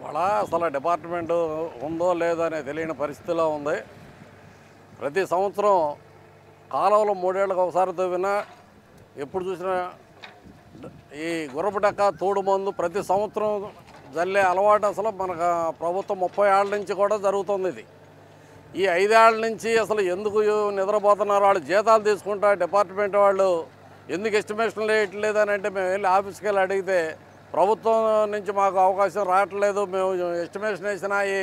ఇవాళ అసలు డిపార్ట్మెంట్ ఉందో లేదో అనే తెలియని పరిస్థితిలో ఉంది ప్రతి సంవత్సరం కాలువలు మూడేళ్ళకి ఒకసారి తవ్వినా ఎప్పుడు చూసినా ఈ గుర్రపడక్క తోడు మందు ప్రతి సంవత్సరం జల్లే అలవాటు అసలు మనకు ప్రభుత్వం ముప్పై ఏళ్ళ నుంచి కూడా జరుగుతుంది ఇది ఈ ఐదేళ్ల నుంచి అసలు ఎందుకు నిద్రపోతున్నారు వాళ్ళు జీతాలు తీసుకుంటా డిపార్ట్మెంట్ వాళ్ళు ఎందుకు ఎస్టిమేషన్ వేయట్లేదు అని అంటే మేము వెళ్ళి ఆఫీస్కి వెళ్ళి అడిగితే ప్రభుత్వం నుంచి మాకు అవకాశం రావట్లేదు మేము ఎస్టిమేషన్ వేసినా ఈ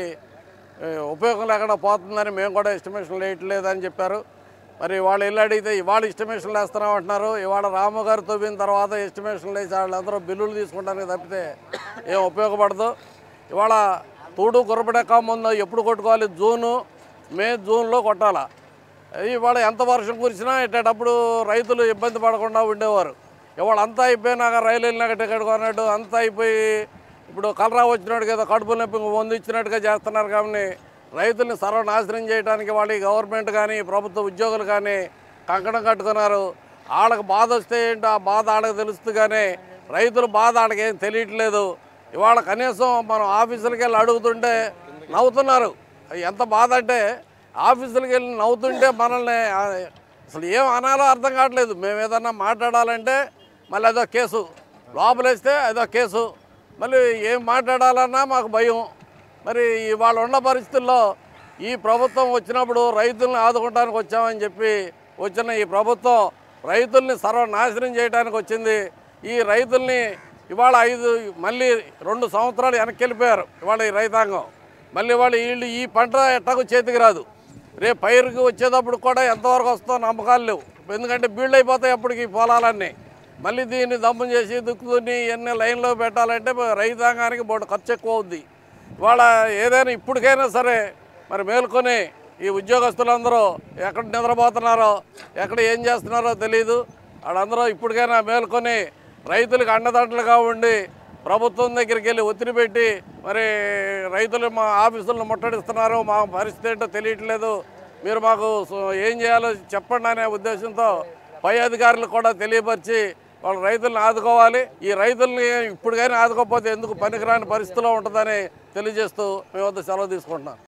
ఈ ఉపయోగం లేకుండా పోతుందని మేము కూడా ఎస్టిమేషన్ వేయట్లేదు అని చెప్పారు మరి వాళ్ళు వెళ్ళి అడిగితే ఇవాళ ఎస్టిమేషన్లు వేస్తున్నాం అంటున్నారు ఇవాళ రాము గారు తవ్విన తర్వాత ఎస్టిమేషన్లు వేసి వాళ్ళందరూ బిల్లులు తీసుకుంటానికి తప్పితే ఏం ఉపయోగపడదు ఇవాళ తూడు గుర్రపడెక్క ముందు ఎప్పుడు కొట్టుకోవాలి జూను మే జూన్లో కొట్టాలా ఇవాళ ఎంత వర్షం కురిసినా ఇట్టేటప్పుడు రైతులు ఇబ్బంది పడకుండా ఉండేవారు ఇవాళ అంతా అయిపోయినాక రైలు వెళ్ళినాక టికెట్ కొన్నట్టు అంతా అయిపోయి ఇప్పుడు కలరా వచ్చినట్టుగా ఏదో కడుపు నొప్పి మందు ఇచ్చినట్టుగా చేస్తున్నారు కాబట్టి రైతుల్ని సర్వనాశనం చేయడానికి వాళ్ళు ఈ గవర్నమెంట్ కానీ ప్రభుత్వ ఉద్యోగులు కానీ కంకణం కట్టుకున్నారు వాళ్ళకి బాధ వస్తే ఏంటో ఆ బాధ వాళ్ళకి తెలుస్తుంది కానీ రైతుల బాధ వాళ్ళకి ఏం తెలియట్లేదు ఇవాళ కనీసం మనం ఆఫీసులకి వెళ్ళి అడుగుతుంటే నవ్వుతున్నారు ఎంత బాధ అంటే ఆఫీసులకి వెళ్ళి నవ్వుతుంటే మనల్ని ఆ, అసలు ఏం అనాలో అర్థం కావట్లేదు మేము ఏదన్నా మాట్లాడాలంటే మళ్ళీ అదో కేసు లోపలేస్తే అదో కేసు మళ్ళీ ఏం మాట్లాడాలన్నా మాకు భయం మరి ఇవాళ ఉన్న పరిస్థితుల్లో ఈ ప్రభుత్వం వచ్చినప్పుడు రైతుల్ని ఆదుకోవడానికి వచ్చామని చెప్పి వచ్చిన ఈ ప్రభుత్వం రైతుల్ని సర్వనాశనం చేయడానికి వచ్చింది ఈ రైతుల్ని ఇవాళ ఐదు మళ్ళీ రెండు సంవత్సరాలు వెనక్కి వెళ్ళిపోయారు ఇవాళ ఈ రైతాంగం మళ్ళీ వాళ్ళు వీళ్ళు ఈ పంట ఎట్టకు చేతికి రాదు రేపు పైరుకి వచ్చేటప్పుడు కూడా ఎంతవరకు వస్తుందో నమ్మకాలు లేవు ఎందుకంటే బీళ్ళు అయిపోతాయి అప్పటికి ఈ పొలాలన్నీ మళ్ళీ దీన్ని దమ్మం చేసి దుక్కుని ఇవన్నీ లైన్లో పెట్టాలంటే రైతాంగానికి బోటు ఖర్చు ఎక్కువ అవుద్ది ఇవాళ ఏదైనా ఇప్పటికైనా సరే మరి మేల్కొని ఈ ఉద్యోగస్తులందరూ ఎక్కడ నిద్రపోతున్నారో ఎక్కడ ఏం చేస్తున్నారో తెలియదు వాళ్ళందరూ ఇప్పటికైనా మేల్కొని రైతులకు అండదండలుగా ఉండి ప్రభుత్వం దగ్గరికి వెళ్ళి ఒత్తిడి పెట్టి మరి రైతులు మా ఆఫీసులను ముట్టడిస్తున్నారు మా పరిస్థితి ఏంటో తెలియట్లేదు మీరు మాకు సు- ఏం చేయాలో చెప్పండి అనే ఉద్దేశంతో పై అధికారులకు కూడా తెలియపరిచి వాళ్ళ రైతులను ఆదుకోవాలి ఈ రైతుల్ని ఇప్పటికైనా ఆదుకోకపోతే ఎందుకు పనికిరాని పరిస్థితిలో ఉంటుందని తెలియజేస్తూ మేము వద్ద సెలవు తీసుకుంటున్నాం